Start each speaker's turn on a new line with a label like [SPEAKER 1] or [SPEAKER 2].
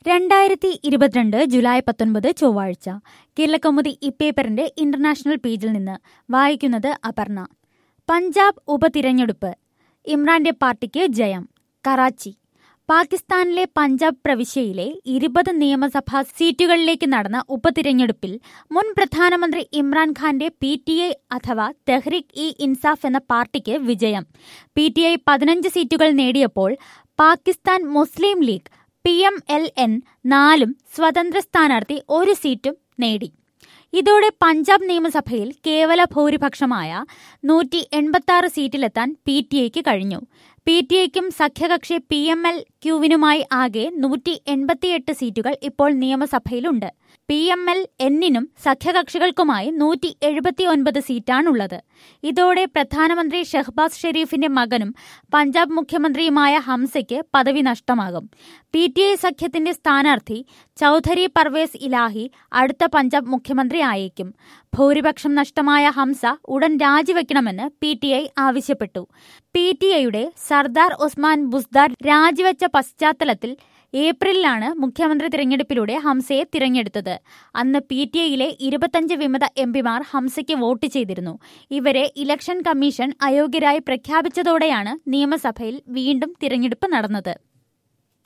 [SPEAKER 1] രണ്ടായിരത്തി ഇരുപത്തിരണ്ട് ജൂലൈ പത്തൊൻപത് ചൊവ്വാഴ്ച കേരളകൗമുദി ഇപ്പേപ്പറിന്റെ ഇന്റർനാഷണൽ പേജിൽ നിന്ന് വായിക്കുന്നത് അപർണ പഞ്ചാബ് ഉപതിരഞ്ഞെടുപ്പ് ഇമ്രാന്റെ പാർട്ടിക്ക് ജയം കറാച്ചി പാകിസ്ഥാനിലെ പഞ്ചാബ് പ്രവിശ്യയിലെ ഇരുപത് നിയമസഭാ സീറ്റുകളിലേക്ക് നടന്ന ഉപതിരഞ്ഞെടുപ്പിൽ മുൻ പ്രധാനമന്ത്രി ഇമ്രാൻഖാന്റെ പി ടി ഐ അഥവാ തെഹ്രിക് ഇ ഇൻസാഫ് എന്ന പാർട്ടിക്ക് വിജയം പി ടി ഐ പതിനഞ്ച് സീറ്റുകൾ നേടിയപ്പോൾ Pakistan Muslim League P M L N നാലും സ്വതന്ത്ര സ്ഥാനാർത്ഥി ഒരു സീറ്റും നേടി ഇതോടെ പഞ്ചാബ് നിയമസഭയിൽ കേവല ഭൂരിപക്ഷമായ നൂറ്റി എൺപത്തി ആറ് സീറ്റിലെത്താൻ പി ടി ഐക്ക് കഴിഞ്ഞു പി ടി ഐക്കും സഖ്യകക്ഷി പി എം എൽ ക്യൂവിനുമായി ആകെ നൂറ്റി എൺപത്തിയെട്ട് സീറ്റുകൾ ഇപ്പോൾ നിയമസഭയിലുണ്ട് പി എം എൽ എന്നിനും സഖ്യകക്ഷികൾക്കുമായി നൂറ്റി എഴുപത്തി ഒൻപത് സീറ്റാണുള്ളത് ഇതോടെ പ്രധാനമന്ത്രി ഷെഹ്ബാസ് ഷെരീഫിന്റെ മകനും പഞ്ചാബ് മുഖ്യമന്ത്രിയുമായ ഹംസയ്ക്ക് പദവി നഷ്ടമാകും പി ടി ഐ സഖ്യത്തിന്റെ സ്ഥാനാർത്ഥി ചൌധരി പർവേസ് ഇലാഹി അടുത്ത പഞ്ചാബ് മുഖ്യമന്ത്രി ആയേക്കും ഭൂരിപക്ഷം നഷ്ടമായ ഹംസ ഉടൻ രാജിവെക്കണമെന്ന് പി ടി ഐ ആവശ്യപ്പെട്ടു പി ടി ഐയുടെ സർദാർ ഉസ്മാൻ ബുസ്ദാർ രാജിവെച്ച പശ്ചാത്തലത്തിൽ ഏപ്രിലിലാണ് മുഖ്യമന്ത്രി തിരഞ്ഞെടുപ്പിലൂടെ ഹംസയെ തിരഞ്ഞെടുത്തത് അന്ന് പി ടി ഐയിലെ ഇരുപത്തഞ്ച് വിമത എംപിമാർ ഹംസയ്ക്ക് വോട്ട് ചെയ്തിരുന്നു ഇവരെ ഇലക്ഷൻ കമ്മീഷൻ അയോഗ്യരായി പ്രഖ്യാപിച്ചതോടെയാണ് നിയമസഭയിൽ വീണ്ടും തിരഞ്ഞെടുപ്പ് നടന്നത്